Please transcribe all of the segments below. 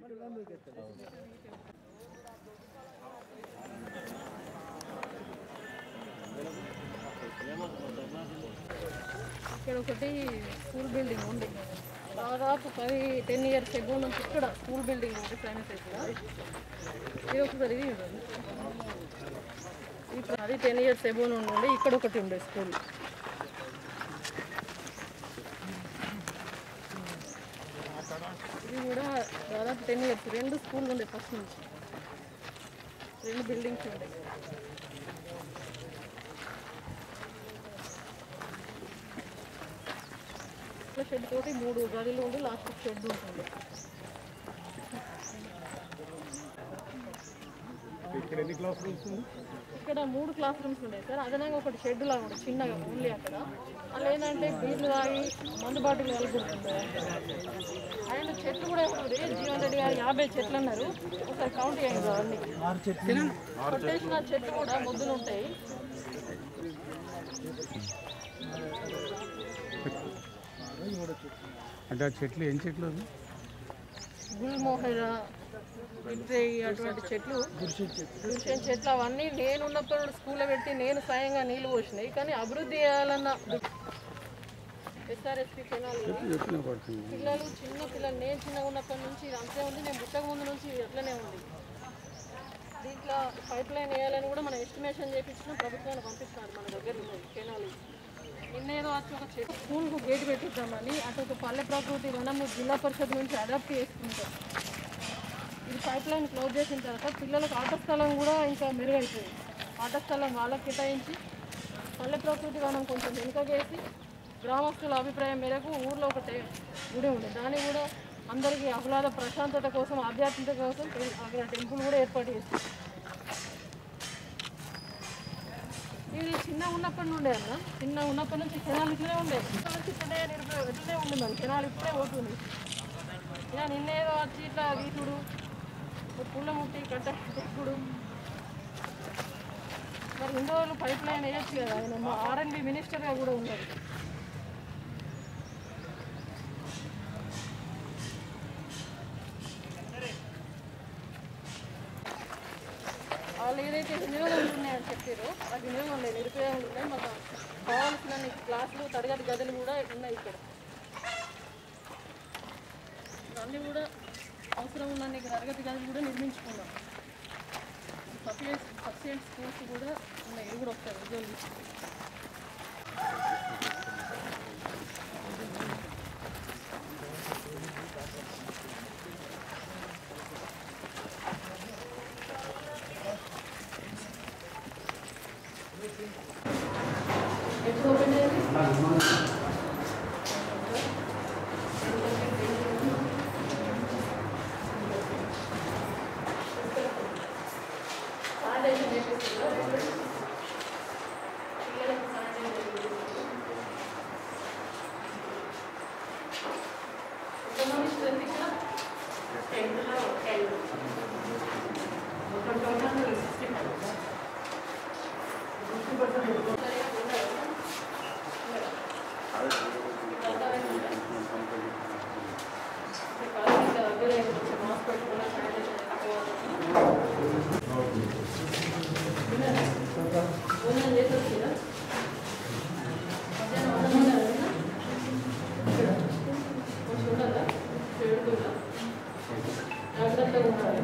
ఇక్కడ ఒకటి school building ఉంది దాదాపు పది టెన్ ఇయర్స్ ఎగో నుంచి ఇక్కడ స్కూల్ బిల్డింగ్ ఉంది ఫైనాన్స్ ఇక్కడ ఇది ఒకసారి ఇది చూడండి. ఇప్పుడు అది టెన్ ఇయర్స్ ఎబో నుండి ఉండే ఇక్కడ ఒకటి ఉండే స్కూల్ ఇది కూడా దాదాపు టెన్ ఇయర్స్ రెండు స్కూల్ ఉండే ఫస్ట్ నుంచి రెండు బిల్డింగ్స్ ఉండే షెడ్ తోటి మూడు గదులు ఉండి లాస్ట్ షెడ్ ఉంటుంది ఇక్కడ ఎన్ని క్లాస్ రూమ్స్ ఉంది ఇక్కడ మూడు క్లాస్ రూమ్స్ ఉండే సార్ అదనంగా ఒకటి షెడ్ లాగా ఉంటుంది చిన్నగా ఓన్లీ అక్కడ అలా ఏంటంటే బీర్లు తాగి మందు బాటిల్ కలుపుకుంటుంది అండ్ చెట్లు కూడా ఇప్పుడు జీవన్ రెడ్డి గారు యాభై చెట్లు అన్నారు ఒకసారి కౌంట్ చేయండి అన్ని కొట్టేసిన చెట్లు కూడా ముద్దులు ఉంటాయి అంటే ఆ చెట్లు ఏం చెట్లు అవి గుల్మోహర విట్రేయి అటువంటి చెట్లు గురిషన్ చెట్లు అవన్నీ నేను ఉన్నప్పుడు స్కూల్లో పెట్టి నేను స్వయంగా నీళ్లు పోసినాయి కానీ అభివృద్ధి చేయాలన్న ఎస్ఆర్ఎస్పి కెనాల్ ఎత్తున పడుతుంది పిల్లలు చిన్న పిల్లలు నేను చిన్నగా ఉన్నప్పటి నుంచి ఇది అంతే ఉంది నేను పుట్టక ముందు నుంచి ఇది అట్లనే ఉంది దీంట్లో పైప్ లైన్ వేయాలని కూడా మనం ఎస్టిమేషన్ చేయించిన ప్రభుత్వాన్ని పంపిస్తున్నారు మన దగ్గర ఉన్నది కెనాల్ నిన్నేదో వచ్చి ఒక చెట్టు స్కూల్కు గేట్ పెట్టిద్దామని అటు ఒక పల్లె ప్రకృతి వనము జిల్లా పరిషత్ నుంచి అడాప్ట్ చేసుకుంటాం ఇది పైప్ లైన్ క్లోజ్ చేసిన తర్వాత పిల్లలకు ఆట స్థలం కూడా ఇంకా మెరుగైపోయింది ఆట స్థలం వాళ్ళకి కేటాయించి పల్లె ప్రకృతి వనం కొంచెం వెనుకగేసి గ్రామస్తుల అభిప్రాయం మేరకు ఊర్లో ఒక టే- గుడి ఉంది దాన్ని కూడా అందరికీ ఆహ్లాద ప్రశాంతత కోసం ఆధ్యాత్మికత కోసం టెం- అక్కడ టెంపుల్ కూడా ఏర్పాటు చేస్తుంది ఇది చిన్న ఉన్నప్పటి నుండే అన్న చిన్న ఉన్నప్పటి నుంచి కెనాల్ ఇట్లనే ఉండే ఇప్పటి నుంచి ఇట్లనే నిరుప- ఇట్లనే ఉంది మరి కెనాల్ ఇప్పుడే పోతుంది ఇక నిన్నేదో వచ్చి ఇట్లా వీసుడు పుల్ల ముట్టి కట్ట ఎక్కుడు మరి ఇన్ని రోజులు పైప్ లైన్ వేయచ్చు కదా ఆయన మా ఆర్ఎన్బి మినిస్టర్గా కూడా ఉన్నారు వాళ్ళు ఏదైతే వినియోగాలు ఉన్నాయని చెప్పారో ఆ వినియోగం లేదు నిరుపయోగాలు ఉన్నాయి మాకు కావాల్సిన క్లాసులు తరగతి గదులు కూడా ఉన్నాయి ఇక్కడ అన్నీ కూడా అవసరం ఉన్న తరగతి గదులు కూడా నిర్మించుకున్నాం సఫిషియెంట్ సఫిషియెంట్ స్కూల్స్ కూడా ఉన్నాయి ఇవి కూడా ఒకసారి ఉద్యోగం ఎప్పుడు ఓపెన్ అయింది శానిటైజేషన్ చేపిస్తున్నారు పిల్లలకు శానిటైజేషన్ చేపిస్తున్నారు ఎంతమంది స్ట్రెంత్ ఇక్కడ టెన్త్లో టెన్ మొత్తం టోటల్ సిక్స్టీ ఫైవ్ జాగ్రత్తగా ఉండాలి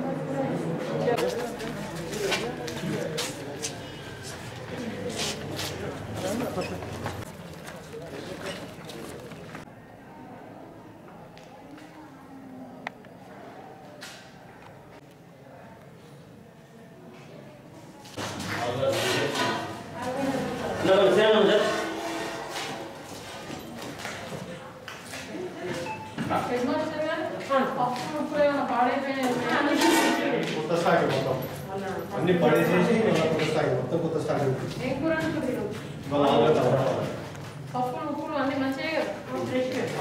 హెడ్ మాస్టర్ గారు పప్పు ఉప్పు ఏమైనా పాడైపోయినాయి కొత్త స్టాక్ మొత్తం అన్ని పడేసేసి మళ్ళీ కొత్త స్టాక్ మొత్తం కొత్త స్టాక్ ఏం కూర అనుకుంది మళ్ళీ ఆల్రెడీ తర్వాత పప్పులు ఉప్పులు అన్ని మంచిగా కదా ఫ్రెష్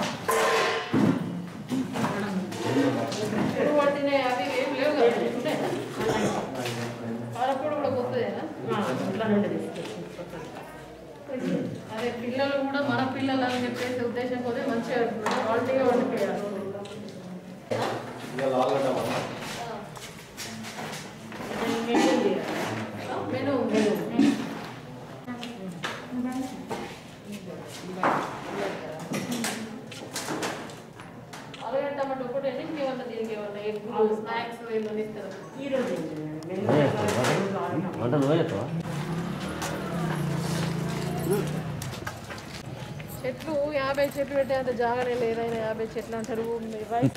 ఇప్పుడు పట్టినాయి అవి ఏం లేవు కదా ఉన్నాయి. కారపొడి కూడా కొత్తదేనా అదే పిల్లలు కూడా మన పిల్లలు అని చెప్పేసి ఉద్దేశం కొద్ది మంచిగా క్వాలిటీగా వండిపోయారు ఇవాళ ఆలుగడ్డ మనం మెను మెను అలాగే టమాటో ఒకటి అండి ఇంకేమన్నా దీనికి ఏమన్నా ఎగ్గులు స్నాక్స్ ఏమన్నా ఇస్తారు వంట నువ్వే చేస్తావా చెట్లు యాభై చెట్లు పెట్టే అంత జాగానే లేదైనా యాభై చెట్లు అంటారు మీ రైస్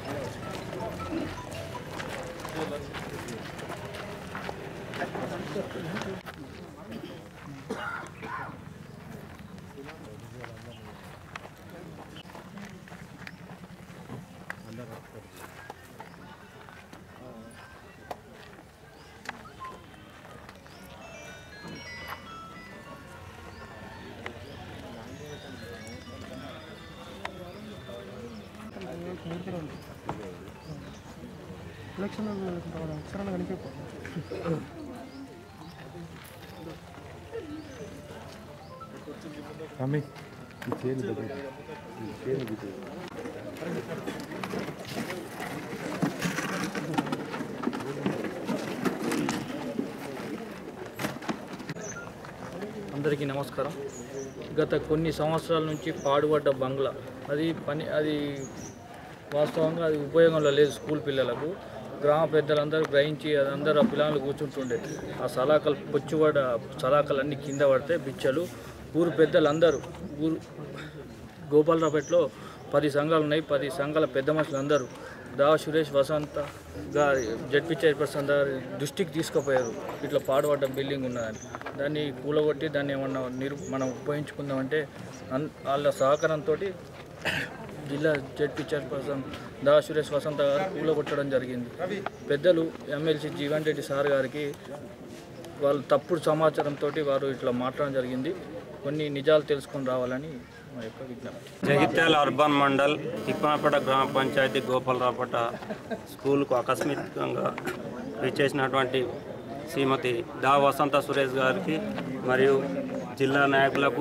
అందరికీ నమస్కారం గత కొన్ని సంవత్సరాల నుంచి పాడుపడ్డ బంగ్లా అది పని అది వాస్తవంగా అది ఉపయోగంలో లేదు స్కూల్ పిల్లలకు గ్రామ పెద్దలందరూ గ్రహించి అది అందరూ ఆ పిల్లలు కూర్చుంటుండే ఆ సలాకలు పొచ్చుపడ సలాకలు అన్నీ కింద పడితే బిచ్చలు ఊరు పెద్దలందరూ ఊరు గోపాలరావుపేటలో పది సంఘాలు ఉన్నాయి పది సంఘాల పెద్ద మనుషులు అందరూ దా సురేష్ వసంత గారి జడ్పీ చైర్పర్సన్ గారి దృష్టికి తీసుకుపోయారు ఇట్లా పాడుపడ్డ బిల్డింగ్ ఉన్నదని దాన్ని కూలగొట్టి దాన్ని ఏమన్నా నిరు మనం ఉపయోగించుకుందామంటే అన్- వాళ్ళ సహకారంతో జిల్లా జడ్పీ చైర్పర్సన్ దా సురేష్ వసంత గారు కూలగొట్టడం జరిగింది పెద్దలు ఎమ్మెల్సీ జీవన్ రెడ్డి సార్ గారికి వాళ్ళు తప్పుడు సమాచారంతో వారు ఇట్లా మాట్లాడడం జరిగింది కొన్ని నిజాలు తెలుసుకొని రావాలని మా యొక్క విజ్ఞప్తి జగిత్యాల అర్బన్ మండల్ తిప్పనపేట గ్రామ పంచాయతీ గోపాలరావుపేట స్కూల్కు ఆకస్మికంగా విచ్చేసినటువంటి శ్రీమతి దా వసంత సురేష్ గారికి మరియు జిల్లా నాయకులకు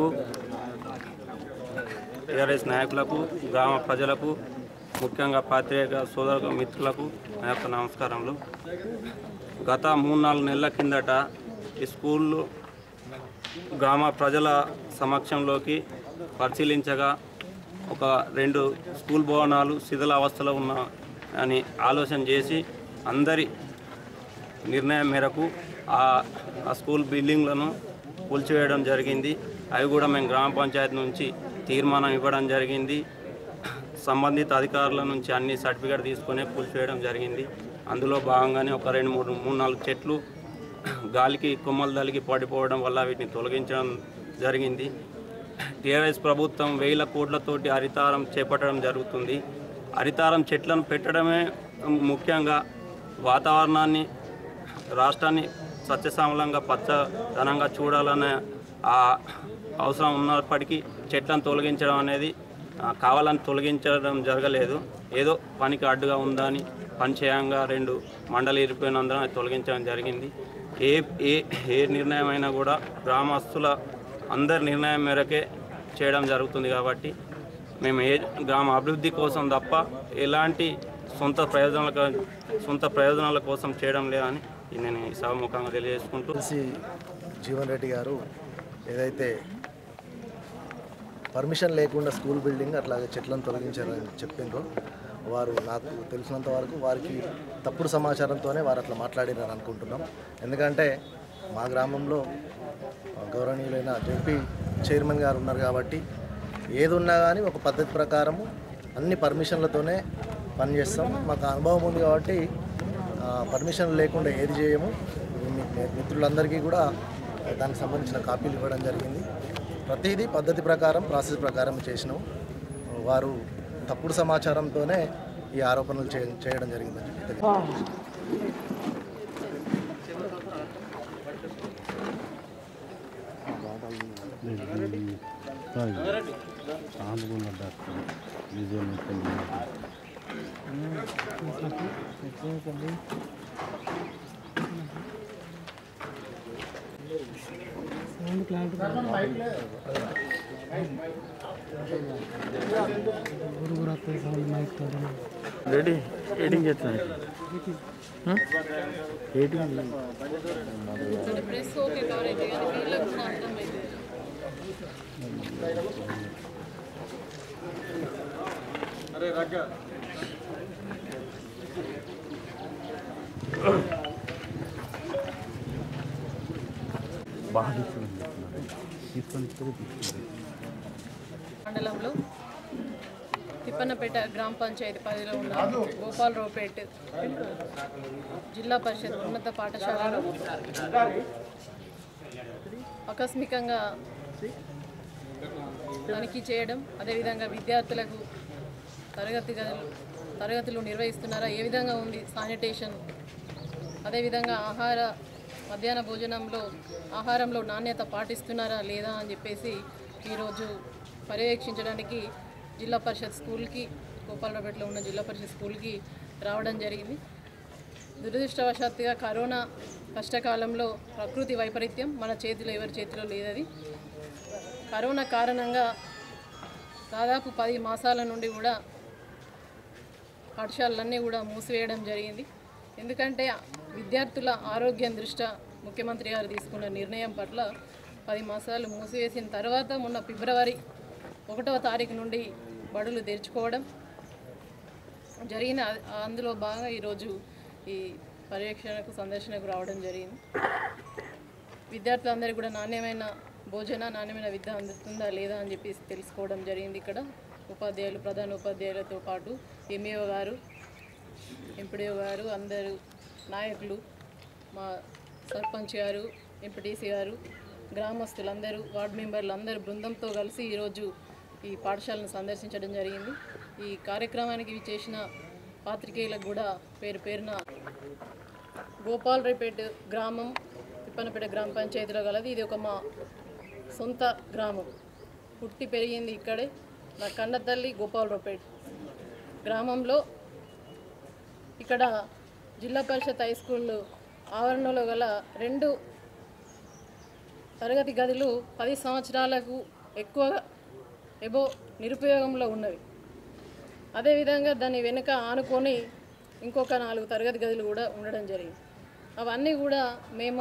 టీఆర్ఎస్ నాయకులకు గ్రామ ప్రజలకు ముఖ్యంగా పాత్రిక సోదర మిత్రులకు నా యొక్క నమస్కారములు గత మూడు నాలుగు నెలల కిందట ఈ స్కూల్లో గ్రామ ప్రజల సమక్షంలోకి పరిశీలించగా ఒక రెండు స్కూల్ భవనాలు శిథిల అవస్థలో ఉన్న అని ఆలోచన చేసి అందరి నిర్ణయం మేరకు ఆ ఆ స్కూల్ బిల్డింగ్లను కూల్చివేయడం జరిగింది అవి కూడా మేము గ్రామ పంచాయతీ నుంచి తీర్మానం ఇవ్వడం జరిగింది సంబంధిత అధికారుల నుంచి అన్ని సర్టిఫికేట్ తీసుకొని కూల్చివేయడం జరిగింది అందులో భాగంగానే ఒక రెండు మూడు మూడు నాలుగు చెట్లు గాలికి కొమ్మలు తలిగి పడిపోవడం వల్ల వీటిని తొలగించడం జరిగింది టీఆర్ఎస్ ప్రభుత్వం వేల కోట్లతోటి హరితారం చేపట్టడం జరుగుతుంది హరితారం చెట్లను పెట్టడమే ముఖ్యంగా వాతావరణాన్ని రాష్ట్రాన్ని సత్యశ్యామలంగా పచ్చదనంగా చూడాలనే ఆ అవసరం ఉన్నప్పటికీ చెట్లను తొలగించడం అనేది ఆ, కావాలని తొలగించడం జరగలేదు ఏదో పనికి అడ్డుగా ఉందని పని చేయంగా రెండు మండలి ఇరిపోయినందున అది తొలగించడం జరిగింది ఏ ఏ ఏ నిర్ణయం అయినా కూడా గ్రామస్తుల అందరి నిర్ణయం మేరకే చేయడం జరుగుతుంది కాబట్టి మేము ఏ గ్రామ అభివృద్ధి కోసం తప్ప ఎలాంటి సొంత ప్రయోజనాల సొంత ప్రయోజనాల కోసం చేయడం లేదని నేను ఈ సభముఖంగా తెలియజేసుకుంటూ ఎల్సి జీవన్ రెడ్డి గారు ఏదైతే పర్మిషన్ లేకుండా స్కూల్ బిల్డింగ్ అట్లాగే చెట్లను తొలగించారని చెప్పిండ్రో వారు నాకు తెలిసినంత వరకు వారికి తప్పుడు సమాచారంతోనే వారు అట్లా మాట్లాడినారు అనుకుంటున్నాం ఎందుకంటే మా గ్రామంలో గౌరవనీయులైన జెపీ చైర్మన్ గారు ఉన్నారు కాబట్టి ఏది ఉన్నా కానీ ఒక పద్ధతి ప్రకారము అన్ని పర్మిషన్లతోనే పనిచేస్తాం మాకు అనుభవం ఉంది కాబట్టి ఆ, పర్మిషన్ లేకుండా ఏది చేయము మీ మిత్రులందరికీ కూడా దానికి సంబంధించిన కాపీలు ఇవ్వడం జరిగింది ప్రతిదీ పద్ధతి ప్రకారం ప్రాసెస్ ప్రకారం చేసినాం వారు తప్పుడు సమాచారంతోనే ఈ ఆరోపణలు చే చేయడం జరిగిందని చెప్పి తెలియదు రెడీ ఎడిటింగ్ చేస్తాను ఎడిటింగ్ అంటే ప్రెస్ ఓకే కవర్ అయితే కానీ వీళ్ళకి కూడా అర్థమైంది బాగా తీసుకుని తీసుకొని తీసుకుంది మండలంలో తిప్పన్నపేట గ్రామ పంచాయతీ పరిధిలో ఉన్న గోపాలరావుపేట జిల్లా పరిషత్ ఉన్నత పాఠశాలలో ఆకస్మికంగా తనిఖీ చేయడం అదేవిధంగా విద్యార్థులకు తరగతి గదులు తరగతులు నిర్వహిస్తున్నారా ఏ విధంగా ఉంది శానిటేషన్ అదేవిధంగా ఆహార మధ్యాహ్న భోజనంలో ఆహారంలో నాణ్యత పాటిస్తున్నారా లేదా అని చెప్పేసి ఈరోజు పర్యవేక్షించడానికి జిల్లా పరిషత్ స్కూల్కి గోపాలరావుపేటలో ఉన్న జిల్లా పరిషత్ స్కూల్కి రావడం జరిగింది దురదృష్టవశాత్తుగా కరోనా కష్టకాలంలో ప్రకృతి వైపరీత్యం మన చేతిలో ఎవరి చేతిలో లేదది కరోనా కారణంగా దాదాపు పది మాసాల నుండి కూడా పాఠశాలలన్నీ కూడా మూసివేయడం జరిగింది ఎందుకంటే విద్యార్థుల ఆరోగ్యం దృష్ట్యా ముఖ్యమంత్రి గారు తీసుకున్న నిర్ణయం పట్ల పది మాసాలు మూసివేసిన తర్వాత మొన్న ఫిబ్రవరి ఒకటవ తారీఖు నుండి బడులు తెరుచుకోవడం జరిగిన అందులో భాగంగా ఈరోజు ఈ పర్యవేక్షణకు సందర్శనకు రావడం జరిగింది విద్యార్థులందరికీ కూడా నాణ్యమైన భోజన నాణ్యమైన విద్య అందుతుందా లేదా అని చెప్పి తెలుసుకోవడం జరిగింది ఇక్కడ ఉపాధ్యాయులు ప్రధాన ఉపాధ్యాయులతో పాటు ఎంఈఓ గారు ఎంపీడీఓ గారు అందరూ నాయకులు మా సర్పంచ్ గారు ఎంపీటీసీ గారు గ్రామస్తులందరూ వార్డు మెంబర్లు అందరూ బృందంతో కలిసి ఈరోజు ఈ పాఠశాలను సందర్శించడం జరిగింది ఈ కార్యక్రమానికి ఇవి చేసిన పాత్రికేయులకు కూడా పేరు పేరున గోపాలరావుపేట గ్రామం తిప్పనపేట గ్రామ పంచాయతీలో గలది ఇది ఒక మా సొంత గ్రామం పుట్టి పెరిగింది ఇక్కడే నా కన్న తల్లి గోపాలరావుపేట గ్రామంలో ఇక్కడ జిల్లా పరిషత్ హై స్కూల్ ఆవరణలో గల రెండు తరగతి గదులు పది సంవత్సరాలకు ఎక్కువగా ఎబో నిరుపయోగంలో ఉన్నవి అదేవిధంగా దాని వెనుక ఆనుకొని ఇంకొక నాలుగు తరగతి గదులు కూడా ఉండడం జరిగింది అవన్నీ కూడా మేము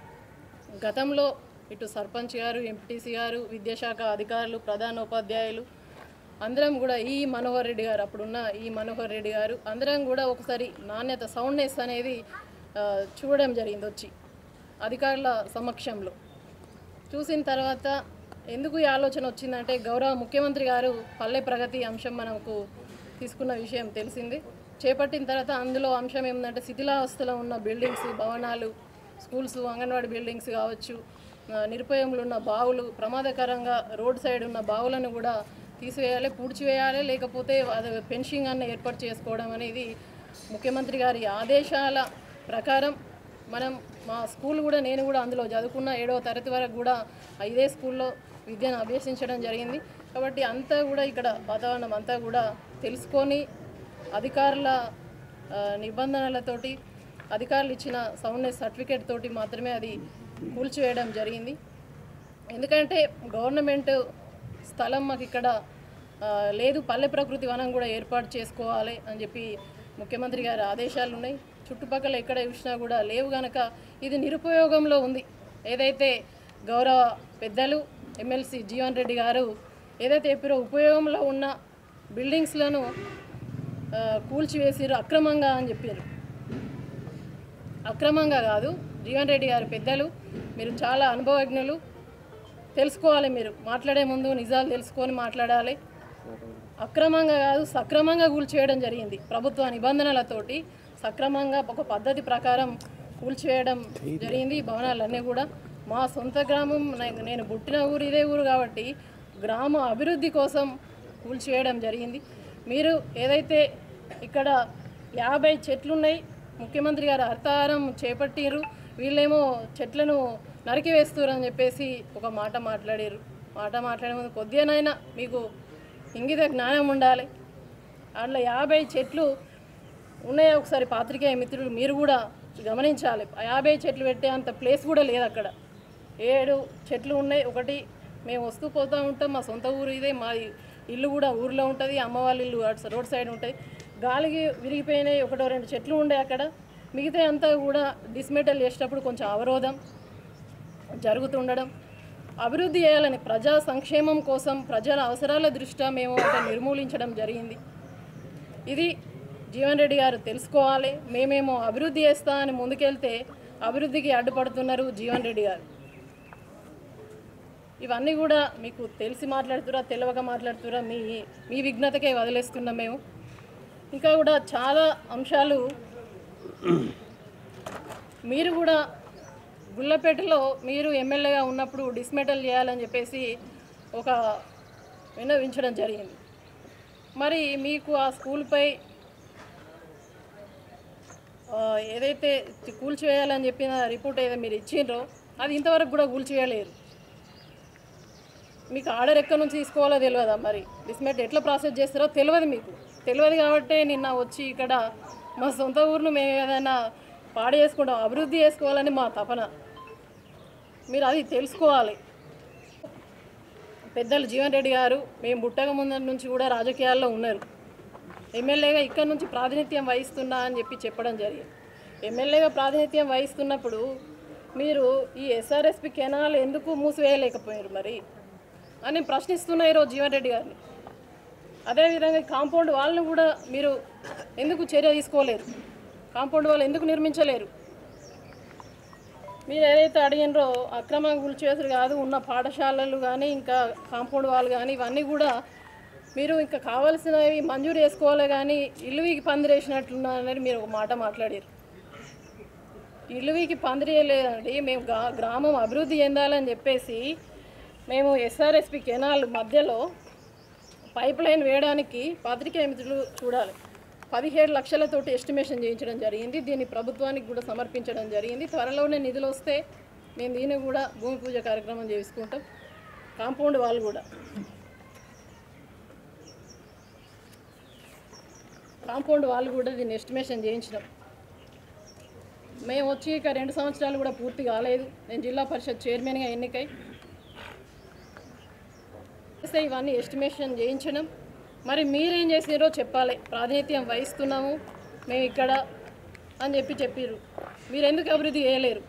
గతంలో ఇటు సర్పంచ్ గారు ఎంపీటీసీ గారు విద్యాశాఖ అధికారులు ప్రధాన ఉపాధ్యాయులు అందరం కూడా ఈ మనోహర్ రెడ్డి గారు అప్పుడున్న ఈ మనోహర్ రెడ్డి గారు అందరం కూడా ఒకసారి నాణ్యత సౌండ్నెస్ అనేది ఆ, చూడడం జరిగింది వచ్చి అధికారుల సమక్షంలో చూసిన తర్వాత ఎందుకు ఈ ఆలోచన వచ్చిందంటే గౌరవ ముఖ్యమంత్రి గారు పల్లె ప్రగతి అంశం మనకు తీసుకున్న విషయం తెలిసింది చేపట్టిన తర్వాత అందులో అంశం ఏమిటంటే శిథిలావస్థలో ఉన్న బిల్డింగ్స్ భవనాలు స్కూల్స్ అంగన్వాడీ బిల్డింగ్స్ కావచ్చు ఆ, నిరుపయోగంలో ఉన్న బావులు ప్రమాదకరంగా రోడ్ సైడ్ ఉన్న బావులను కూడా తీసివేయాలి పూడ్చివేయాలి లేకపోతే అది పెన్షింగ్ అన్న ఏర్పాటు చేసుకోవడం అనేది ముఖ్యమంత్రి గారి ఆదేశాల ప్రకారం మనం మా స్కూల్ కూడా నేను కూడా అందులో చదువుకున్న ఏడవ తరగతి వరకు కూడా ఇదే స్కూల్లో విద్యను అభ్యసించడం జరిగింది కాబట్టి అంతా కూడా ఇక్కడ వాతావరణం అంతా కూడా తెలుసుకొని అధికారుల ఆ, నిబంధనలతోటి అధికారులు ఇచ్చిన సౌండ్నెస్ సర్టిఫికేట్ తోటి మాత్రమే అది కూల్చివేయడం జరిగింది ఎందుకంటే గవర్నమెంట్ స్థలం మాకు ఇక్కడ ఆ, లేదు పల్లె ప్రకృతి వనం కూడా ఏర్పాటు చేసుకోవాలి అని చెప్పి ముఖ్యమంత్రి గారి ఆదేశాలు ఉన్నాయి చుట్టుపక్కల ఎక్కడ చూసినా కూడా లేవు గనక ఇది నిరుపయోగంలో ఉంది ఏదైతే గౌరవ పెద్దలు ఎమ్మెల్సీ జీవన్ రెడ్డి గారు ఏదైతే చెప్పారో ఉపయోగంలో ఉన్న బిల్డింగ్స్లను ఆ, కూల్చివేసిరు అక్రమంగా అని చెప్పారు అక్రమంగా కాదు జీవన్ రెడ్డి గారు పెద్దలు మీరు చాలా అనుభవజ్ఞులు తెలుసుకోవాలి మీరు మాట్లాడే ముందు నిజాలు తెలుసుకొని మాట్లాడాలి అక్రమంగా కాదు సక్రమంగా కూల్చివేయడం జరిగింది ప్రభుత్వ నిబంధనలతోటి సక్రమంగా ఒక పద్ధతి ప్రకారం కూల్చివేయడం జరిగింది ఈ భవనాలన్నీ కూడా మా సొంత గ్రామం నే- నేను పుట్టిన ఊరు ఇదే ఊరు కాబట్టి గ్రామ అభివృద్ధి కోసం కూల్చివేయడం జరిగింది మీరు ఏదైతే ఇక్కడ యాభై చెట్లు ఉన్నాయి ముఖ్యమంత్రి గారు హర్తాహారం చేపట్టిర్రు వీళ్ళేమో చెట్లను నరికివేస్తున్నారు అని చెప్పేసి ఒక మాట మాట్లాడారు మాట మాట్లాడే ముందు కొద్దిగానైనా మీకు ఇంగిత జ్ఞానం ఉండాలి అందులో యాభై చెట్లు ఉన్నాయి ఒకసారి పాత్రికేయ మిత్రులు మీరు కూడా గమనించాలి ఆ యాభై చెట్లు పెట్టే అంత ప్లేస్ కూడా లేదు అక్కడ ఏడు చెట్లు ఉన్నాయి ఒకటి మేము వస్తూ పోతూ ఉంటాం మా సొంత ఊరు ఇదే మా ఇల్లు కూడా ఊర్లో ఉంటుంది అమ్మ వాళ్ళ ఇల్లు అటు రోడ్ సైడ్ ఉంటాయి గాలికి విరిగిపోయినాయి ఒకటో రెండు చెట్లు ఉండే అక్కడ మిగతా అంతా కూడా డిస్మెటల్ చేసేటప్పుడు కొంచెం అవరోధం జరుగుతుండడం అభివృద్ధి చేయాలని ప్రజా సంక్షేమం కోసం ప్రజల అవసరాల దృష్ట్యా మేము అంటే నిర్మూలించడం జరిగింది ఇది జీవన్ రెడ్డి గారు తెలుసుకోవాలి మేమేమో అభివృద్ధి చేస్తా అని ముందుకెళ్తే అభివృద్ధికి అడ్డుపడుతున్నారు జీవన్ రెడ్డి గారు ఇవన్నీ కూడా మీకు తెలిసి మాట్లాడుతురా తెలియక మాట్లాడుతురా మీ మీ విఘ్నతకే వదిలేస్తున్నాం మేము ఇంకా కూడా చాలా అంశాలు మీరు కూడా గుళ్ళపేటలో మీరు ఎమ్మెల్యేగా ఉన్నప్పుడు డిస్మెటల్ చేయాలని చెప్పేసి ఒక విన్నవించడం జరిగింది మరి మీకు ఆ స్కూల్పై ఆ, ఏదైతే కూల్చివేయాలని చెప్పిన రిపోర్ట్ ఏదో మీరు ఇచ్చిండ్రో అది ఇంతవరకు కూడా కూల్చివేయలేరు మీకు ఆర్డర్ ఎక్కడి నుంచి తీసుకోవాలో తెలియదా మరి డిస్మెట్ ఎట్లా ప్రాసెస్ చేస్తారో తెలియదు మీకు తెలియదు కాబట్టే నిన్న వచ్చి ఇక్కడ మా సొంత ఊరును మేము ఏదైనా పాడు చేసుకుంటాం అభివృద్ధి చేసుకోవాలని మా తపన మీరు అది తెలుసుకోవాలి పెద్దలు జీవన్ రెడ్డి గారు మేము పుట్టక ముందర నుంచి కూడా రాజకీయాల్లో ఉన్నారు ఎమ్మెల్యేగా ఇక్కడ నుంచి ప్రాతినిధ్యం వహిస్తున్నా అని చెప్పి చెప్పడం జరిగింది ఎమ్మెల్యేగా ప్రాతినిధ్యం వహిస్తున్నప్పుడు మీరు ఈ ఎస్ఆర్ఎస్పి కెనాల్ ఎందుకు మూసివేయలేకపోయారు మరి అని ప్రశ్నిస్తున్నా ఈరోజు జీవన్ రెడ్డి గారిని అదేవిధంగా ఈ కాంపౌండ్ వాళ్ళని కూడా మీరు ఎందుకు చర్య తీసుకోలేరు కాంపౌండ్ వాళ్ళు ఎందుకు నిర్మించలేరు మీరు ఏదైతే అడిగినరో అక్రమంగా కూల్చేసారు కాదు ఉన్న పాఠశాలలు కానీ ఇంకా కాంపౌండ్ వాళ్ళు కానీ ఇవన్నీ కూడా మీరు ఇంకా కావాల్సినవి మంజూరు చేసుకోవాలి కానీ ఇల్లువికి పందిరేసినట్లున్నారని మీరు ఒక మాట మాట్లాడారు ఇల్లువికి పందిరేయలేదండి మేము గా- గ్రామం అభివృద్ధి చెందాలని చెప్పేసి మేము ఎస్ఆర్ఎస్పి కెనాల్ మధ్యలో పైప్ లైన్ వేయడానికి పాత్రికేయ మిత్రులు చూడాలి పదిహేడు లక్షలతోటి ఎస్టిమేషన్ చేయించడం జరిగింది దీన్ని ప్రభుత్వానికి కూడా సమర్పించడం జరిగింది త్వరలోనే నిధులు వస్తే మేము దీన్ని కూడా భూమి పూజ కార్యక్రమం చేసుకుంటాం కాంపౌండ్ వాళ్ళు కూడా కాంపౌండ్ వాళ్ళు కూడా దీన్ని ఎస్టిమేషన్ చేయించినాం మేము వచ్చి ఇక రెండు సంవత్సరాలు కూడా పూర్తి కాలేదు నేను జిల్లా పరిషత్ చైర్మన్గా ఎన్నికై చేస్తే ఇవన్నీ ఎస్టిమేషన్ చేయించడం మరి మీరేం చేసినారో చెప్పాలి ప్రాతినిధ్యం వహిస్తున్నాము మేము ఇక్కడ అని చెప్పి చెప్పారు మీరు ఎందుకు అభివృద్ధి చేయలేరు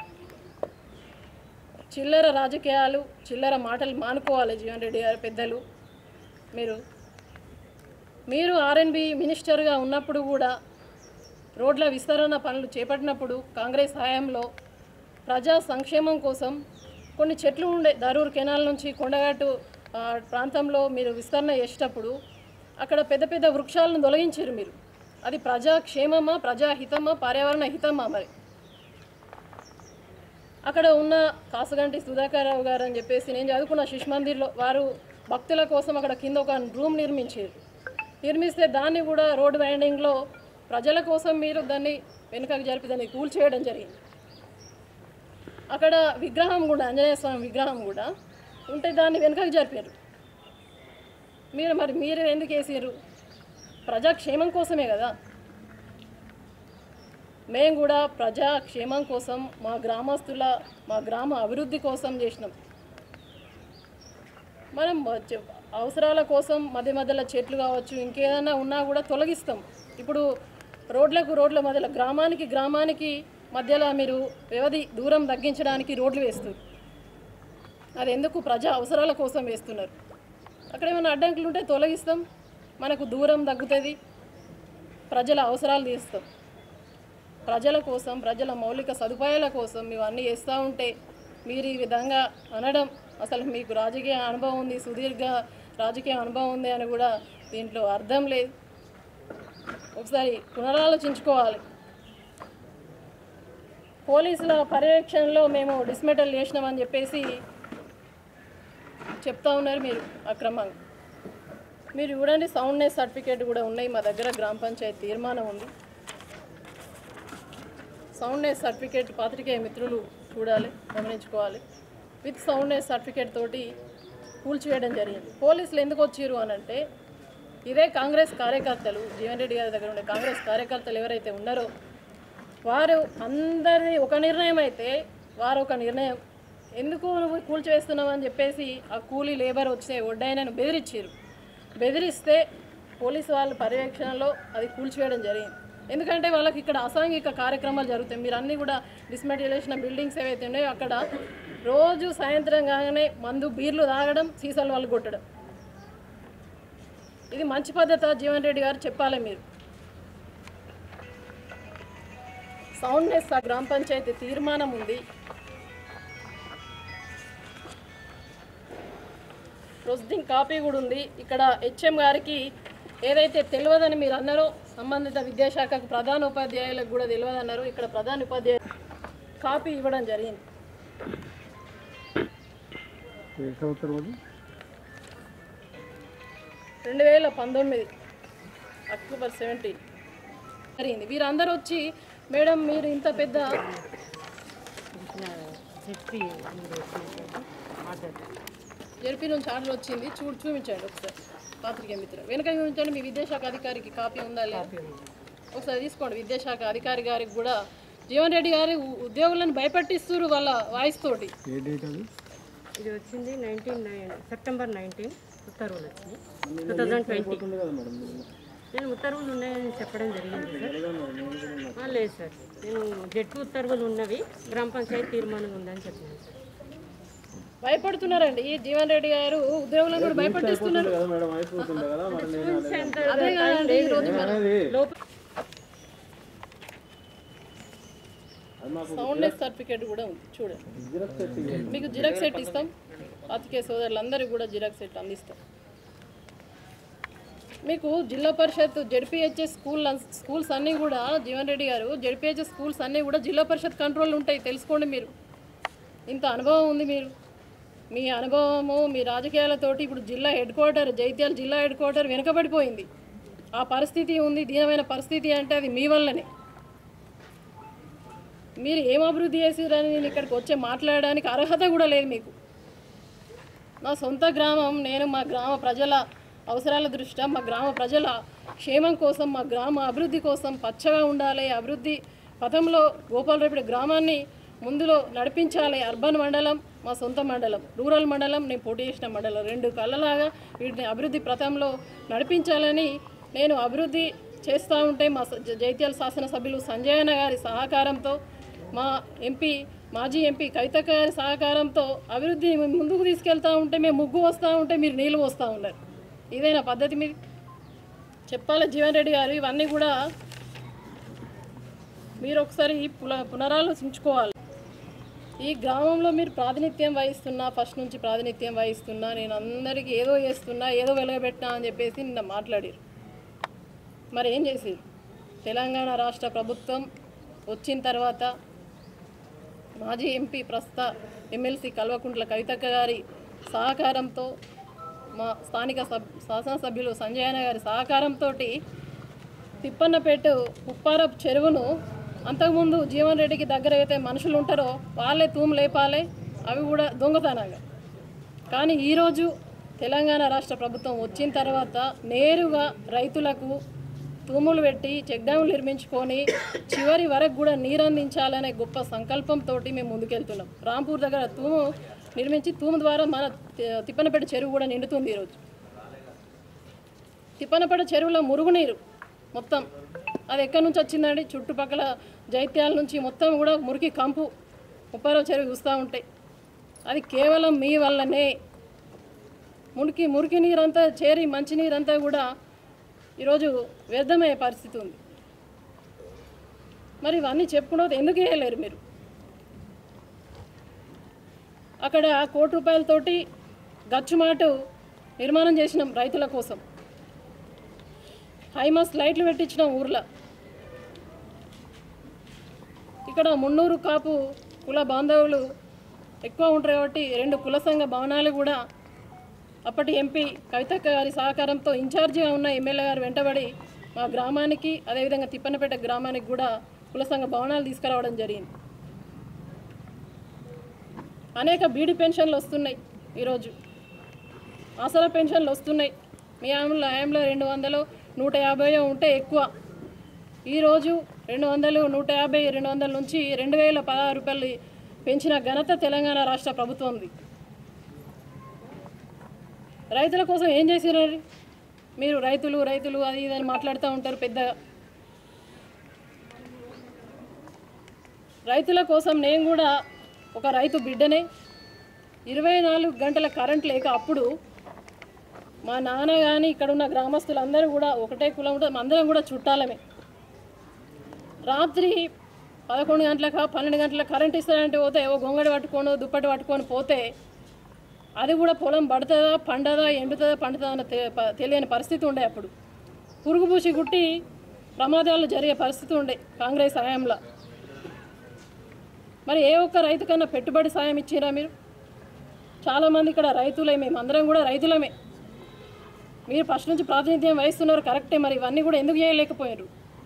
చిల్లర రాజకీయాలు చిల్లర మాటలు మానుకోవాలి జీవన్ రెడ్డి గారు పెద్దలు మీరు మీరు ఆర్ఎన్బి మినిస్టర్గా ఉన్నప్పుడు కూడా రోడ్ల విస్తరణ పనులు చేపట్టినప్పుడు కాంగ్రెస్ హయాంలో ప్రజా సంక్షేమం కోసం కొన్ని చెట్లు ఉండే దరూర్ కెనాల్ నుంచి కొండగట్టు ఆ, ప్రాంతంలో మీరు విస్తరణ చేసేటప్పుడు అక్కడ పెద్ద పెద్ద వృక్షాలను తొలగించారు మీరు అది ప్రజా క్షేమమా ప్రజా హితమా పర్యావరణ హితమా మరి అక్కడ ఉన్న కాసగంటి సుధాకర్ రావు గారు అని చెప్పేసి నేను చదువుకున్న శిశు మందిర్లో వారు భక్తుల కోసం అక్కడ కింద ఒక రూమ్ నిర్మించారు నిర్మిస్తే దాన్ని కూడా రోడ్ వైండింగ్లో ప్రజల కోసం మీరు దాన్ని వెనుకకు జరిపి దాన్ని కూల్చేయడం జరిగింది అక్కడ విగ్రహం కూడా ఆంజనేయ స్వామి విగ్రహం కూడా ఉంటే దాన్ని వెనుకకు జరిపారు మీరు మరి మీరు ఎందుకు వేసారు ప్రజాక్షేమం కోసమే కదా మేము కూడా ప్రజాక్షేమం కోసం మా గ్రామస్తుల మా గ్రామ అభివృద్ధి కోసం చేసినాం మనం చె- అవసరాల కోసం మధ్య మధ్యలో చెట్లు కావచ్చు ఇంకేదైనా ఉన్నా కూడా తొలగిస్తాం ఇప్పుడు రోడ్లకు రోడ్ల మధ్యలో గ్రామానికి గ్రామానికి మధ్యలో మీరు వ్యవధి దూరం తగ్గించడానికి రోడ్లు వేస్తారు అది ఎందుకు ప్రజా అవసరాల కోసం వేస్తున్నారు అక్కడ ఏమైనా అడ్డంకులు ఉంటే తొలగిస్తాం మనకు దూరం తగ్గుతుంది ప్రజల అవసరాలు తీస్తాం ప్రజల కోసం ప్రజల మౌలిక సదుపాయాల కోసం మేము అన్నీ చేస్తూ ఉంటే మీరు ఈ విధంగా అనడం అసలు మీకు రాజకీయ అనుభవం ఉంది సుదీర్ఘ రాజకీయ అనుభవం ఉంది అని కూడా దీంట్లో అర్థం లేదు ఒకసారి పునరాలోచించుకోవాలి పోలీసుల పర్యవేక్షణలో మేము డిస్మెటల్ చేసినామని చెప్పేసి చెప్తా ఉన్నారు మీరు అక్రమంగా మీరు చూడండి సౌండ్నెస్ సర్టిఫికేట్ కూడా ఉన్నాయి మా దగ్గర గ్రామ పంచాయతీ తీర్మానం ఉంది సౌండ్నెస్ సర్టిఫికేట్ పాత్రికేయ మిత్రులు చూడాలి గమనించుకోవాలి విత్ సౌండ్నెస్ సర్టిఫికేట్ తోటి కూల్చివేయడం జరిగింది పోలీసులు ఎందుకు వచ్చారు అని అంటే ఇదే కాంగ్రెస్ కార్యకర్తలు జీవన్ రెడ్డి గారి దగ్గర ఉండే కాంగ్రెస్ కార్యకర్తలు ఎవరైతే ఉన్నారో వారు అందరి ఒక నిర్ణయం అయితే వారు ఒక నిర్ణయం ఎందుకు నువ్వు కూల్చివేస్తున్నావు అని చెప్పేసి ఆ కూలీ లేబర్ వచ్చే వడ్డాయనను బెదిరించారు బెదిరిస్తే పోలీసు వాళ్ళ పర్యవేక్షణలో అది కూల్చివేయడం జరిగింది ఎందుకంటే వాళ్ళకి ఇక్కడ అసాంఘిక కార్యక్రమాలు జరుగుతాయి మీరు అన్నీ కూడా డిస్మెటిల్ చేసిన బిల్డింగ్స్ ఏవైతే ఉన్నాయో అక్కడ రోజు సాయంత్రం కాగానే మందు బీర్లు తాగడం సీసాలు వాళ్ళు కొట్టడం ఇది మంచి పద్ధత జీవన్ రెడ్డి గారు చెప్పాలి మీరు సౌండ్నెస్ ఆ గ్రామ పంచాయతీ తీర్మానం ఉంది ప్రొసీడింగ్ కాపీ కూడా ఉంది ఇక్కడ హెచ్ఎం గారికి ఏదైతే తెలియదని మీరు అన్నారో సంబంధిత విద్యాశాఖకు ప్రధాన ఉపాధ్యాయులకు కూడా తెలియదు అన్నారు ఇక్కడ ప్రధాన ఉపాధ్యాయు కాపీ ఇవ్వడం జరిగింది రెండు వేల పంతొమ్మిది అక్టోబర్ సెవెంటీన్ జరిగింది వీరందరూ వచ్చి మేడం మీరు ఇంత పెద్ద జెడ్పీ నుంచి ఆర్డర్ వచ్చింది చూడు చూపించండి ఒకసారి పాత్రికే మిత్రులు వెనక చూపించండి మీ విద్యాశాఖ అధికారికి కాపీ ఉందా లేదా ఒకసారి తీసుకోండి విద్యాశాఖ అధికారి గారికి కూడా జీవన్ రెడ్డి గారి ఉ- ఉద్యోగులను భయపెట్టిస్తున్నారు వాళ్ళ వాయిస్ తోటి ఇది వచ్చింది నైన్టీన్ సెప్టెంబర్ నైన్టీన్ ఉత్తర్వులు వచ్చింది టూ థౌజండ్ ట్వంటీ నేను ఉత్తర్వులు ఉన్నాయని చెప్పడం జరిగింది సార్ ఆ, లేదు సార్ నేను జట్టు ఉత్తర్వులు ఉన్నవి గ్రామ పంచాయతీ తీర్మానం ఉందని చెప్పాను సార్ భయపడుతున్నారండి ఈ జీవన్ రెడ్డి గారు ఉద్యోగులను కూడా భయపెట్టిస్తున్నారు అదే కదండి ఈరోజు మన సౌండ్లెస్ సర్టిఫికేట్ కూడా ఉంది చూడండి మీకు జిరాక్స్ సెట్ ఇస్తాం పాతికే సోదరులందరికీ కూడా జిరాక్స్ సెట్ అందిస్తాం మీకు జిల్లా పరిషత్ జడ్పిహెచ్ఎస్ స్కూల్ స్కూల్స్ అన్నీ కూడా జీవన్ రెడ్డి గారు జడ్పిహెచ్ఎస్ స్కూల్స్ అన్నీ కూడా జిల్లా పరిషత్ కంట్రోల్ ఉంటాయి తెలుసుకోండి మీరు ఇంత అనుభవం ఉంది మీరు మీ అనుభవము మీ రాజకీయాలతోటి ఇప్పుడు జిల్లా హెడ్ క్వార్టర్ జైత్యాల జిల్లా హెడ్ క్వార్టర్ వెనుకబడిపోయింది ఆ పరిస్థితి ఉంది దీనమైన పరిస్థితి అంటే అది మీ వల్లనే మీరు ఏం అభివృద్ధి చేసిరని నేను ఇక్కడికి వచ్చే మాట్లాడడానికి అర్హత కూడా లేదు మీకు నా సొంత గ్రామం నేను మా గ్రామ ప్రజల అవసరాల దృష్ట్యా మా గ్రామ ప్రజల క్షేమం కోసం మా గ్రామ అభివృద్ధి కోసం పచ్చగా ఉండాలి అభివృద్ధి పథంలో గోపాలరేపటి గ్రామాన్ని ముందులో నడిపించాలి అర్బన్ మండలం మా సొంత మండలం రూరల్ మండలం నేను పోటీ చేసిన మండలం రెండు కళ్ళలాగా వీటిని అభివృద్ధి పథంలో నడిపించాలని నేను అభివృద్ధి చేస్తూ ఉంటే మా స- జైత్యాల శాసనసభ్యులు సంజయన గారి సహకారంతో మా ఎంపీ మాజీ ఎంపీ కవితక్క గారి సహకారంతో అభివృద్ధిని మేము ముందుకు తీసుకెళ్తా ఉంటే మేము ముగ్గు వస్తూ ఉంటే మీరు నీళ్ళు వస్తూ ఉన్నారు ఇదేనా పద్ధతి మీది చెప్పాలి జీవన్ రెడ్డి గారు ఇవన్నీ కూడా మీరు ఒకసారి పుల పునరాలోచించుకోవాలి ఈ గ్రామంలో మీరు ప్రాతినిధ్యం వహిస్తున్నా ఫస్ట్ నుంచి ప్రాతినిధ్యం వహిస్తున్నా నేను అందరికీ ఏదో చేస్తున్నా ఏదో వెలగబెట్టినా అని చెప్పేసి నిన్న మాట్లాడారు మరి ఏం చేసేది తెలంగాణ రాష్ట్ర ప్రభుత్వం వచ్చిన తర్వాత మాజీ ఎంపీ ప్రస్తుత ఎమ్మెల్సీ కల్వకుంట్ల కవితక్క గారి సహకారంతో మా స్థానిక సబ్ శాసనసభ్యులు సంజయన గారి సహకారంతో తిప్పన్నపేట ఉప్పారపు చెరువును అంతకుముందు జీవన్ రెడ్డికి దగ్గర అయితే మనుషులు ఉంటారో వాళ్ళే తూము లేపాలి అవి కూడా దొంగతనంగా కానీ ఈరోజు తెలంగాణ రాష్ట్ర ప్రభుత్వం వచ్చిన తర్వాత నేరుగా రైతులకు తూములు పెట్టి చెక్ డ్యాములు నిర్మించుకొని చివరి వరకు కూడా నీరు అందించాలనే గొప్ప సంకల్పంతో మేము ముందుకెళ్తున్నాం రాంపూర్ దగ్గర తూము నిర్మించి తూము ద్వారా మన తి- తిప్పనపేట చెరువు కూడా నిండుతుంది ఈరోజు తిప్పనపేట చెరువులో మురుగునీరు మొత్తం అది ఎక్కడి నుంచి వచ్చిందండి చుట్టుపక్కల జైత్యాల నుంచి మొత్తం కూడా మురికి కంపు ఉప్పారవ చెరువు చూస్తూ ఉంటాయి అది కేవలం మీ వల్లనే మురికి మురికి నీరంతా చేరి మంచి నీరంతా కూడా ఈరోజు వ్యర్థమయ్యే పరిస్థితి ఉంది మరి ఇవన్నీ చెప్పుకున్నది ఎందుకు వేయలేరు మీరు అక్కడ కోటి రూపాయలతోటి గచ్చుమాటు నిర్మాణం చేసినాం రైతుల కోసం హైమాస్ లైట్లు పెట్టించినాం ఊర్లో ఇక్కడ మున్నూరు కాపు కుల బాంధవులు ఎక్కువ ఉంటారు కాబట్టి రెండు కుల సంఘ భవనాలు కూడా అప్పటి ఎంపీ కవితక్క గారి సహకారంతో ఇన్ఛార్జిగా ఉన్న ఎమ్మెల్యే గారు వెంటబడి మా గ్రామానికి అదేవిధంగా తిప్పన్నపేట గ్రామానికి కూడా కుల సంఘ భవనాలు తీసుకురావడం జరిగింది అనేక బీడీ పెన్షన్లు వస్తున్నాయి ఈరోజు ఆసరా పెన్షన్లు వస్తున్నాయి మీ ఆమెలో ఆయంలో రెండు వందలు నూట యాభై ఉంటే ఎక్కువ ఈరోజు రెండు వందలు నూట యాభై రెండు వందల నుంచి రెండు వేల పదహారు రూపాయలు పెంచిన ఘనత తెలంగాణ రాష్ట్ర ప్రభుత్వంది రైతుల కోసం ఏం చేసినారు మీరు రైతులు రైతులు అది ఇది అని మాట్లాడుతూ ఉంటారు పెద్దగా రైతుల కోసం నేను కూడా ఒక రైతు బిడ్డనే ఇరవై నాలుగు గంటల కరెంట్ లేక అప్పుడు మా నాన్న కానీ ఇక్కడ ఉన్న గ్రామస్తులందరూ కూడా ఒకటే కులం ఉంటుంది అందరం కూడా చుట్టాలమే రాత్రి పదకొండు గంటలకు పన్నెండు గంటలకు కరెంట్ ఇస్తారంటే పోతే ఏవో గొంగడి పట్టుకొని దుప్పటి పట్టుకొని పోతే అది కూడా పొలం పడుతుందా పండదా ఎండుతుందా పండుతుందా అన్న తె- ప- తెలియని పరిస్థితి ఉండే అప్పుడు పురుగు పూసి గుట్టి ప్రమాదాలు జరిగే పరిస్థితి ఉండే కాంగ్రెస్ హయాంలో మరి ఏ ఒక్క రైతు కన్నా పెట్టుబడి సాయం ఇచ్చిరా మీరు చాలామంది ఇక్కడ రైతులే మేము అందరం కూడా రైతులమే మీరు ఫస్ట్ నుంచి ప్రాతినిధ్యం వహిస్తున్నారు కరెక్టే మరి ఇవన్నీ కూడా ఎందుకు చేయలేకపోయారు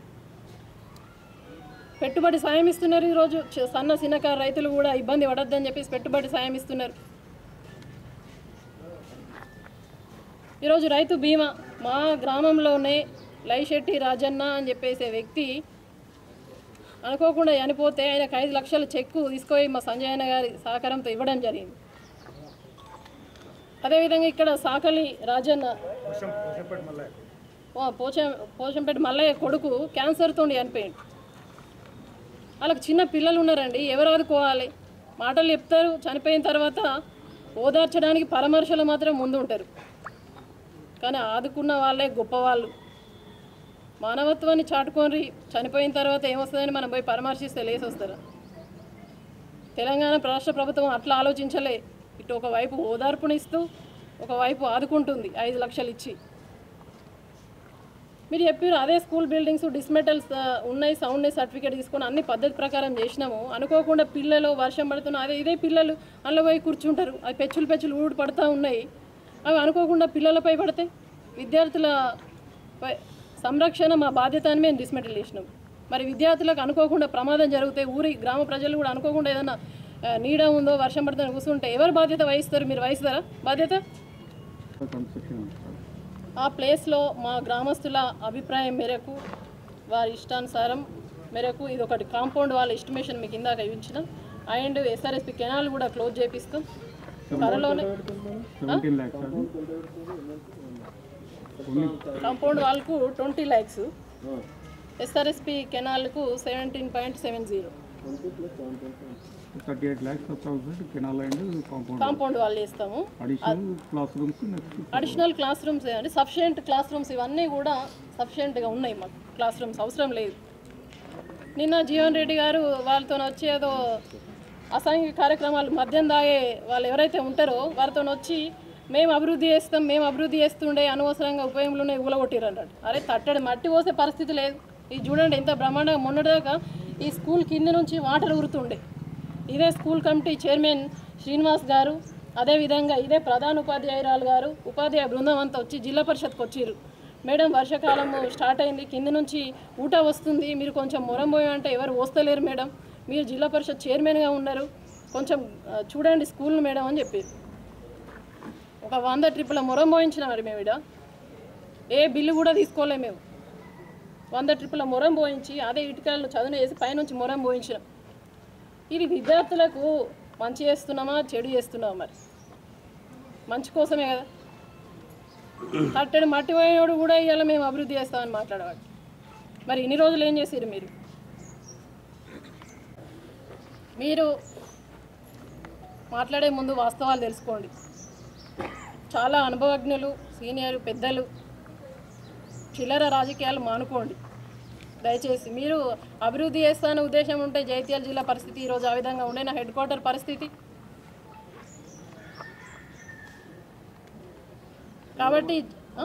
పెట్టుబడి సాయం ఇస్తున్నారు ఈరోజు చి- సన్న చిన్నకారు రైతులు కూడా ఇబ్బంది పడొద్దని చెప్పేసి పెట్టుబడి సాయం ఇస్తున్నారు ఈరోజు రైతు బీమా మా గ్రామంలోనే లైశెట్టి రాజన్న అని చెప్పేసే వ్యక్తి అనుకోకుండా చనిపోతే ఆయనకు ఐదు లక్షల చెక్కు తీసుకొని మా సంజయ్ అన్న గారి సహకారంతో ఇవ్వడం జరిగింది అదేవిధంగా ఇక్కడ సాకలి రాజన్న ఓ, పోచం పోచంపేట మల్లయ్య కొడుకు క్యాన్సర్తో చనిపోయింది వాళ్ళకి చిన్న పిల్లలు ఉన్నారండి ఎవరు ఆదుకోవాలి మాటలు చెప్తారు చనిపోయిన తర్వాత ఓదార్చడానికి పరామర్శలు మాత్రం ముందు ఉంటారు కానీ ఆదుకున్న వాళ్ళే గొప్పవాళ్ళు మానవత్వాన్ని చాటుకొని చనిపోయిన తర్వాత ఏమొస్తుందని మనం పోయి పరామర్శిస్తే లేసి వస్తారా తెలంగాణ రాష్ట్ర ప్రభుత్వం అట్లా ఆలోచించలే ఇటు ఒకవైపు ఓదార్పునిస్తూ ఒకవైపు ఆదుకుంటుంది ఐదు లక్షలు ఇచ్చి మీరు చెప్పారు అదే స్కూల్ బిల్డింగ్స్ డిస్మెటల్స్ ఆ, ఉన్నాయి సౌండ్ సర్టిఫికేట్ తీసుకొని అన్ని పద్ధతి ప్రకారం చేసినాము అనుకోకుండా పిల్లలు వర్షం పడుతున్నా అదే ఇదే పిల్లలు అందులో పోయి కూర్చుంటారు అవి పెచ్చులు పెచ్చులు ఊడి పడుతూ ఉన్నాయి అవి అనుకోకుండా పిల్లలపై పడతాయి విద్యార్థుల పై సంరక్షణ మా బాధ్యత అని మేము డిస్మెటల్ చేసినాం మరి విద్యార్థులకు అనుకోకుండా ప్రమాదం జరిగితే ఊరి గ్రామ ప్రజలు కూడా అనుకోకుండా ఏదైనా ఆ, నీడ ఉందో వర్షం పడుతుందో కూర్చుంటే ఎవరు బాధ్యత వహిస్తారు మీరు వహిస్తారా బాధ్యత ఆ ప్లేస్లో మా గ్రామస్తుల అభిప్రాయం మేరకు వారి ఇష్టానుసారం మేరకు ఇది ఒకటి కాంపౌండ్ వాళ్ళ ఎస్టిమేషన్ మీకు ఇందాక ఇచ్చిన అండ్ ఎస్ఆర్ఎస్పి కెనాల్ కూడా క్లోజ్ చేపిస్తాం త్వరలోనే కాంపౌండ్ వాళ్ళకు ట్వంటీ ల్యాక్స్ ఎస్ఆర్ఎస్పి కెనాల్కు seventeen point seven zero thirty eight lakhs thousand canal and compound compound వాళ్ళు వేస్తాము additional class rooms next additional class rooms అంటే సఫిషియెంట్ క్లాస్ రూమ్స్ ఇవన్నీ కూడా సఫిషియెంట్గా ఉన్నాయి మాకు క్లాస్ రూమ్స్ అవసరం లేదు నిన్న జీవన్ రెడ్డి గారు వాళ్ళతో వచ్చి ఏదో అసాంఘిక కార్యక్రమాలు మద్యం దాగే వాళ్ళు ఎవరైతే ఉంటారో వారితో వచ్చి మేము అభివృద్ధి చేస్తాం మేము అభివృద్ధి చేస్తుండే అనవసరంగా ఉపయోగంలోనే ఊలగొట్టిరు అన్నాడు అరే తట్టడి మట్టి పోసే పరిస్థితి లేదు ఇది చూడండి ఎంత బ్రహ్మాండంగా మొన్నటిదాకా ఈ స్కూల్ కింద నుంచి వాటర్ ఊరుతుండే ఇదే స్కూల్ కమిటీ చైర్మన్ శ్రీనివాస్ గారు అదేవిధంగా ఇదే ప్రధాన ఉపాధ్యాయురాలు గారు ఉపాధ్యాయ బృందం అంతా వచ్చి జిల్లా పరిషత్కి వచ్చిర్రు మేడం వర్షాకాలం స్టార్ట్ అయింది కింద నుంచి ఊట వస్తుంది మీరు కొంచెం మొరం పోయి అంటే ఎవరు వస్తలేరు మేడం మీరు జిల్లా పరిషత్ చైర్మన్గా ఉన్నారు కొంచెం ఆ, చూడండి స్కూల్ మేడం అని చెప్పారు ఒక వంద ట్రిప్పుల మొరం పోయించిన మరి మేము ఈడ ఏ బిల్లు కూడా తీసుకోలే మేము వంద ట్రిప్పుల మొరం పోయించి అదే ఇటుకలను చదును వేసి పైనుంచి మొరం పోయించినాం ఇది విద్యార్థులకు మంచి చేస్తున్నామా చెడు చేస్తున్నామా మరి మంచి కోసమే కదా కట్టడి మట్టి పోయినోడు కూడా ఇవాళ మేము అభివృద్ధి చేస్తామని మాట్లాడేవాడు మరి ఇన్ని రోజులు ఏం చేసారు మీరు మీరు మాట్లాడే ముందు వాస్తవాలు తెలుసుకోండి చాలా అనుభవజ్ఞులు సీనియర్ పెద్దలు చిల్లర రాజకీయాలు మానుకోండి దయచేసి మీరు అభివృద్ధి చేస్తాన ఉద్దేశం ఉంటే జైత్యాల జిల్లా పరిస్థితి ఈరోజు ఆ విధంగా ఉండే నా హెడ్ క్వార్టర్ పరిస్థితి కాబట్టి ఆ?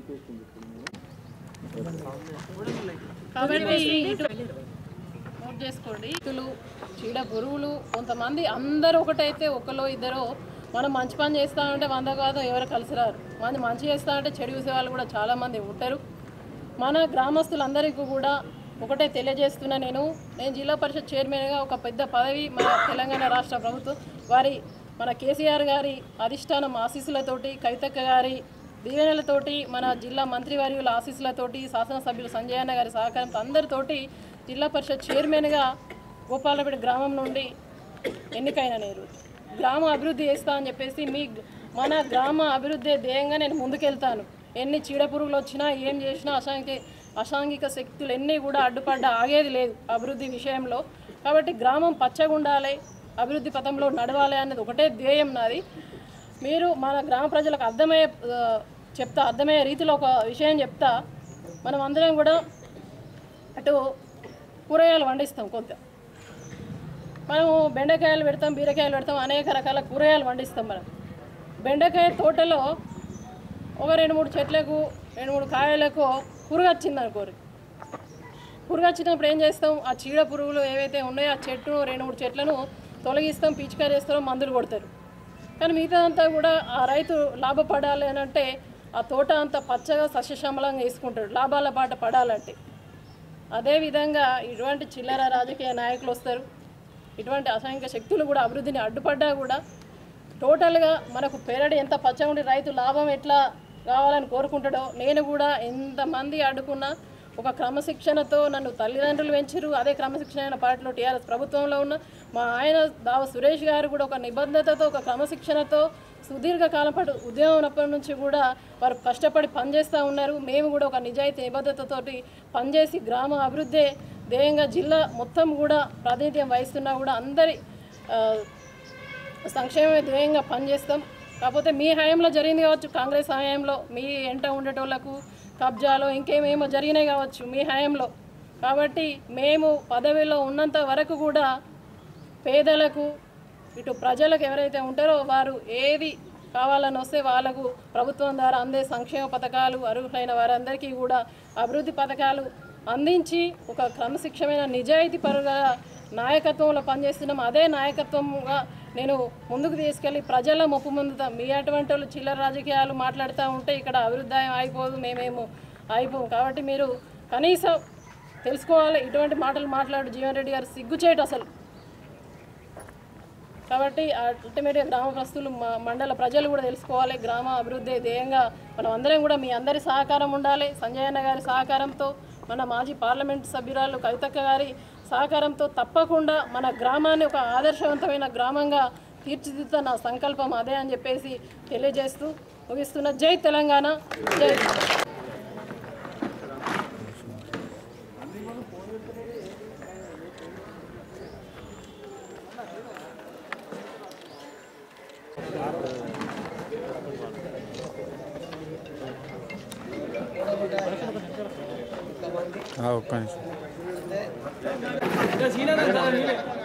కాబట్టి ఇటు నోట్ చేసుకోండి ఇటులు చీడ పురుగులు కొంతమంది అందరూ ఒకటైతే ఒకలో ఇద్దరు మనం మంచి పని చేస్తామంటే వంద కాదు ఎవరు కలిసి రారు మంది మంచి చేస్తామంటే చెడు చూసే వాళ్ళు కూడా చాలామంది ఉంటారు మన గ్రామస్తులందరికీ కూడా ఒకటే తెలియజేస్తున్నా నేను నేను జిల్లా పరిషత్ చైర్మన్గా ఒక పెద్ద పదవి మన తెలంగాణ రాష్ట్ర ప్రభుత్వం వారి మన కేసీఆర్ గారి అధిష్టానం ఆశీస్సులతోటి కవితక్క గారి దీవెనలతోటి మన జిల్లా మంత్రివర్యుల ఆశీస్సులతోటి శాసనసభ్యులు సంజయ్ అన్న గారి సహకారంతో అందరితోటి జిల్లా పరిషత్ చైర్మన్గా గోపాలపేట గ్రామం నుండి ఎన్నికైన నేను గ్రామ అభివృద్ధి చేస్తా అని చెప్పేసి మీ మన గ్రామ అభివృద్ధి ధ్యేయంగా నేను ముందుకెళ్తాను ఎన్ని చీడపురుగులు వచ్చినా ఏం చేసినా అసాంఘిక అసాంఘిక శక్తులు ఎన్ని కూడా అడ్డుపడ్డ ఆగేది లేదు అభివృద్ధి విషయంలో కాబట్టి గ్రామం పచ్చగా ఉండాలి అభివృద్ధి పథంలో నడవాలి అన్నది ఒకటే ధ్యేయం నాది మీరు మన గ్రామ ప్రజలకు అర్థమయ్యే ఆ, చెప్తా అర్థమయ్యే రీతిలో ఒక విషయం చెప్తా మనం అందరం కూడా అటు కూరగాయలు పండిస్తాం కొంత మనము బెండకాయలు పెడతాం బీరకాయలు పెడతాం అనేక రకాల కూరగాయలు పండిస్తాం మనం బెండకాయ తోటలో ఒక రెండు మూడు చెట్లకు రెండు మూడు కాయలకు పురుగు వచ్చింది అనుకోరు పురుగు వచ్చినప్పుడు ఏం చేస్తాం ఆ చీడ పురుగులు ఏవైతే ఉన్నాయో ఆ చెట్టును రెండు మూడు చెట్లను తొలగిస్తాం పిచికారి చేస్తారో మందులు కొడతారు కానీ మిగతా అంతా కూడా ఆ రైతు లాభపడాలి అని అంటే ఆ తోట అంతా పచ్చగా సస్యశ్యామలంగా వేసుకుంటాడు లాభాల బాట పడాలంటే అదేవిధంగా ఇటువంటి చిల్లర రాజకీయ నాయకులు వస్తారు ఇటువంటి అసంఖ్య శక్తులు కూడా అభివృద్ధిని అడ్డుపడ్డా కూడా టోటల్గా మనకు పెరడి ఎంత పచ్చగా ఉండి రైతు లాభం ఎట్లా కావాలని కోరుకుంటాడో నేను కూడా ఎంతమంది అడ్డుకున్నా ఒక క్రమశిక్షణతో నన్ను తల్లిదండ్రులు పెంచారు అదే క్రమశిక్షణ అయిన పార్టీలో టీఆర్ఎస్ ప్రభుత్వంలో ఉన్న మా ఆయన దావ సురేష్ గారు కూడా ఒక నిబద్ధతతో ఒక క్రమశిక్షణతో సుదీర్ఘ కాలం పాటు ఉద్యమం ఉన్నప్పటి నుంచి కూడా వారు కష్టపడి పనిచేస్తూ ఉన్నారు మేము కూడా ఒక నిజాయితీ నిబద్ధతతోటి పనిచేసి గ్రామ అభివృద్ధి ధ్యేయంగా జిల్లా మొత్తం కూడా ప్రాతినిధ్యం వహిస్తున్నా కూడా అందరి ఆ, సంక్షేమ ధ్యేయంగా పనిచేస్తాం కాకపోతే మీ హయాంలో జరిగింది కావచ్చు కాంగ్రెస్ హయాంలో మీ ఎంట ఉండేటోళ్లకు కబ్జాలో ఇంకేమేమో జరిగినాయి కావచ్చు మీ హయాంలో కాబట్టి మేము పదవిలో ఉన్నంత వరకు కూడా పేదలకు ఇటు ప్రజలకు ఎవరైతే ఉంటారో వారు ఏది కావాలని వస్తే వాళ్ళకు ప్రభుత్వం ద్వారా అందే సంక్షేమ పథకాలు అర్హులైన వారందరికీ కూడా అభివృద్ధి పథకాలు అందించి ఒక క్రమశిక్షమైన నిజాయితీ పరుగా నాయకత్వంలో పనిచేస్తున్నాం అదే నాయకత్వంగా నేను ముందుకు తీసుకెళ్ళి ప్రజల మొప్పు పొందుతాం మీ అటువంటి వాళ్ళు చిల్లర రాజకీయాలు మాట్లాడుతూ ఉంటే ఇక్కడ అభివృద్ధి అయిపోదు మేమేమో అయిపోము కాబట్టి మీరు కనీసం తెలుసుకోవాలి ఇటువంటి మాటలు మాట్లాడు జీవన్ రెడ్డి గారు సిగ్గుచేయటం అసలు కాబట్టి అల్టిమేట్గా గ్రామ ప్రస్తులు మ- మండల ప్రజలు కూడా తెలుసుకోవాలి గ్రామ అభివృద్ధి ధ్యేయంగా మనం అందరం కూడా మీ అందరి సహకారం ఉండాలి సంజయ్ అన్న గారి సహకారంతో మన మాజీ పార్లమెంట్ సభ్యురాలు కవితక్క గారి సహకారంతో తప్పకుండా మన గ్రామాన్ని ఒక ఆదర్శవంతమైన గ్రామంగా తీర్చిదిద్దుతా నా సంకల్పం అదే అని చెప్పేసి తెలియజేస్తూ ముగిస్తున్న జై తెలంగాణ జై ఒక్క నిమిషం